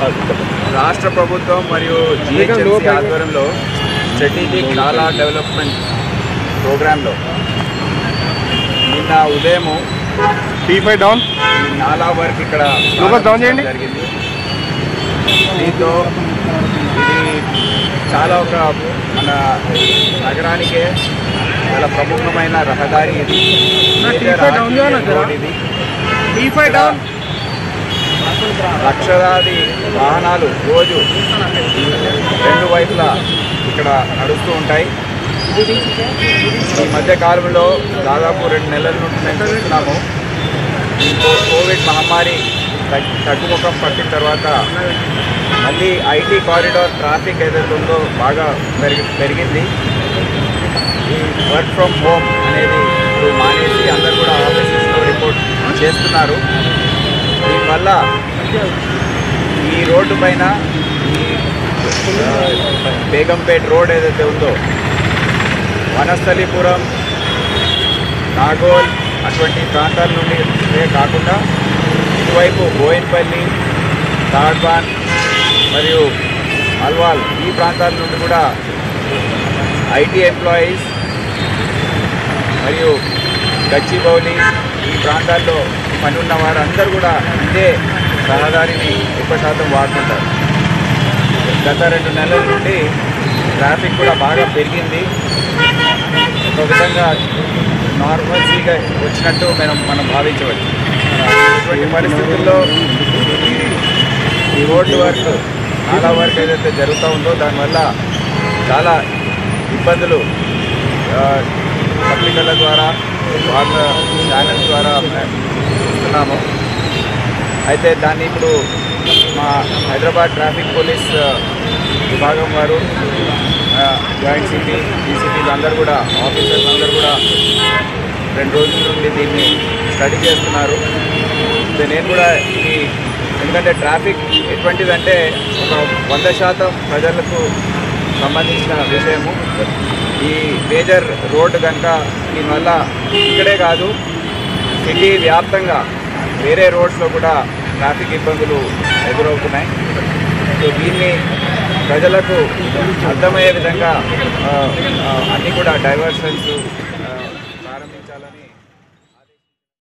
రాష్ట్ర ప్రభుత్వం మరియు జిహెచ్ఎంసీ ఆధ్వర్యంలో స్ట్రాటజిక్ నాలా డెవలప్మెంట్ ప్రోగ్రాంలో నిన్న ఉదయము టీ ఫైవ్ డౌన్ ఈ నాలా వర్క్ ఇక్కడ లోపల డౌన్ చేయండి. జరిగింది దీంతో ఇది చాలా ఒక మన నగరానికే చాలా ప్రముఖమైన రహదారి ఇది మేజర్ ఆర్టీఏ రోడ్ ఇది టీ ఫైవ్ డౌన్ లక్షలాది వాహనాలు రోజు రెండు వైపులా ఇక్కడ నడుస్తూ ఉంటాయి ఈ మధ్య కాలంలో దాదాపు రెండు నెలల నుండి మేము చూస్తున్నాము ఈ కో- కోవిడ్ మహమ్మారి తగ్- తగ్గుముఖం పట్టిన తర్వాత మళ్ళీ ఐటీ కారిడార్ ట్రాఫిక్ ఏదైతే ఉందో బాగా పెరిగి పెరిగింది ఈ వర్క్ ఫ్రమ్ హోమ్ అనేది ఇప్పుడు మానేసి అందరు కూడా ఆఫీసెస్లో రిపోర్ట్ చేస్తున్నారు దీనివల్ల ఈ రోడ్డు పైన ఈ ఆ, బేగంపేట్ రోడ్ ఏదైతే ఉందో వనస్థలిపురం నాగోల్ అటువంటి ప్రాంతాల నుండి ఇవే కాకుండా ఇటువైపు బోయిన్పల్లి తాడ్బాన్ మరియు అల్వాల్ ఈ ప్రాంతాల నుండి కూడా ఐటీ ఎంప్లాయీస్ మరియు గచ్చిబౌలి ఈ ప్రాంతాల్లో పని ఉన్న వారందరూ కూడా ఇదే రహదారిని ఎక్కువ శాతం వాడుతుంటారు గత రెండు నెలల నుండి ట్రాఫిక్ కూడా బాగా పెరిగింది ఒక విధంగా నార్మల్సీగా వచ్చినట్టు మనం మనం భావించవచ్చు ఇటువంటి పరిస్థితుల్లో ఈ రోడ్డు వర్క్ చాలా వర్క్ ఏదైతే జరుగుతూ ఉందో దానివల్ల చాలా ఇబ్బందులు ఆ, పత్రికల ద్వారా వార్త ఛానల్స్ ద్వారా మేము చూస్తున్నాము అయితే దాన్ని ఇప్పుడు మా హైదరాబాద్ ట్రాఫిక్ పోలీస్ ఆ, విభాగం వారు ఆ, జాయింట్ సిపి డీసీపీలు అందరూ కూడా ఆఫీసర్స్ అందరూ కూడా రెండు రోజుల నుండి దీన్ని స్టడీ చేస్తున్నారు అయితే నేను కూడా ఈ ఎందుకంటే ట్రాఫిక్ ఎటువంటిదంటే ఒక వంద శాతం ప్రజలకు సంబంధించిన విషయము ఈ మేజర్ రోడ్డు కనుక దీనివల్ల ఇక్కడే కాదు సిటీ వ్యాప్తంగా వేరే రోడ్స్లో కూడా ట్రాఫిక్ ఇబ్బందులు ఎదురవుతున్నాయి సో దీన్ని ప్రజలకు అర్థమయ్యే విధంగా ఆ, ఆ, అన్నీ కూడా డైవర్షన్స్